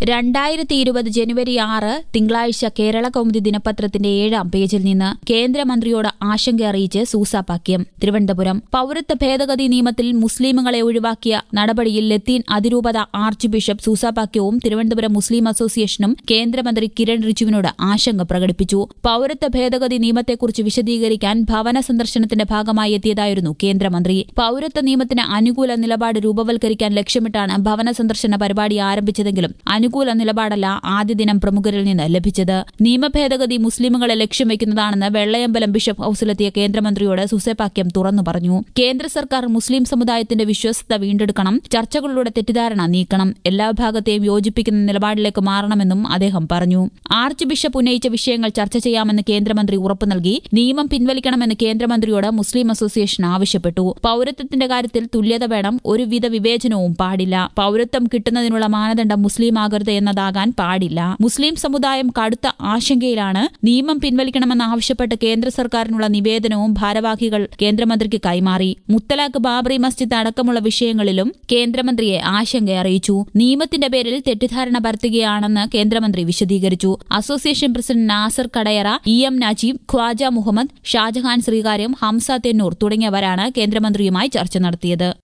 രണ്ടായിരത്തി ഇരുപത് ജനുവരി ആറ് തിങ്കളാഴ്ച കേരള കൗമുദി ദിനപത്രത്തിന്റെ ഏഴാം പേജിൽ നിന്ന് കേന്ദ്രമന്ത്രിയോട് ആശങ്ക അറിയിച്ച് സൂസാപാക്യം തിരുവനന്തപുരം പൌരത്വ ഭേദഗതി നിയമത്തിൽ മുസ്ലിമുകളെ ഒഴിവാക്കിയ നടപടിയിൽ ലത്തീൻ അതിരൂപത ആർച്ച് ബിഷപ്പ് സൂസാപാക്യവും തിരുവനന്തപുരം മുസ്ലിം അസോസിയേഷനും കേന്ദ്രമന്ത്രി കിരൺ റിജുവിനോട് ആശങ്ക പ്രകടിപ്പിച്ചു പൌരത്വ ഭേദഗതി നിയമത്തെക്കുറിച്ച് വിശദീകരിക്കാൻ ഭവന സന്ദർശനത്തിന്റെ ഭാഗമായി എത്തിയതായിരുന്നു കേന്ദ്രമന്ത്രി പൌരത്വ നിയമത്തിന് അനുകൂല നിലപാട് രൂപവൽക്കരിക്കാൻ ലക്ഷ്യമിട്ടാണ് ഭവന സന്ദർശന പരിപാടി ആരംഭിച്ചതെങ്കിലും അനുകൂല നിലപാടല്ല ആദ്യ ദിനം പ്രമുഖരിൽ നിന്ന് ലഭിച്ചത് നിയമഭേദഗതി മുസ്ലിമുകളെ ലക്ഷ്യം വെക്കുന്നതാണെന്ന് വെള്ളയമ്പലം ബിഷപ്പ് ഹൌസിലെത്തിയ കേന്ദ്രമന്ത്രിയോട് സുസേപാക്യം തുറന്നു പറഞ്ഞു കേന്ദ്ര സർക്കാർ മുസ്ലിം സമുദായത്തിന്റെ വിശ്വസ്തത വീണ്ടെടുക്കണം ചർച്ചകളിലൂടെ തെറ്റിദ്ധാരണ നീക്കണം എല്ലാ ഭാഗത്തെയും യോജിപ്പിക്കുന്ന നിലപാടിലേക്ക് മാറണമെന്നും അദ്ദേഹം പറഞ്ഞു ആർച്ച് ബിഷപ്പ് ഉന്നയിച്ച വിഷയങ്ങൾ ചർച്ച ചെയ്യാമെന്ന് കേന്ദ്രമന്ത്രി ഉറപ്പു നൽകി നിയമം പിൻവലിക്കണമെന്ന് കേന്ദ്രമന്ത്രിയോട് മുസ്ലിം അസോസിയേഷൻ ആവശ്യപ്പെട്ടു പൌരത്വത്തിന്റെ കാര്യത്തിൽ തുല്യത വേണം ഒരുവിധ വിവേചനവും പാടില്ല പൌരത്വം കിട്ടുന്നതിനുള്ള മാനദണ്ഡം മുസ്ലിം ആകരുത് എന്നതാകാൻ പാടില്ല മുസ്ലിം സമുദായം കടുത്ത ആശങ്കയിലാണ് നിയമം പിൻവലിക്കണമെന്ന് ആവശ്യപ്പെട്ട് കേന്ദ്ര സർക്കാരിനുള്ള നിവേദനവും ഭാരവാഹികൾ കേന്ദ്രമന്ത്രിക്ക് കൈമാറി മുത്തലാഖ് ബാബറി മസ്ജിദ് അടക്കമുള്ള വിഷയങ്ങളിലും കേന്ദ്രമന്ത്രിയെ ആശങ്ക അറിയിച്ചു നിയമത്തിന്റെ പേരിൽ തെറ്റിദ്ധാരണ പരത്തുകയാണെന്ന് കേന്ദ്രമന്ത്രി വിശദീകരിച്ചു association president Nasar Kadayara E M Najeeb Khwaja Muhammad Shajahan Sreekaryam Hamsa Thennoor തുടങ്ങിയവരാണ് കേന്ദ്രമന്ത്രിയുമായി ചർച്ച നടത്തിയത്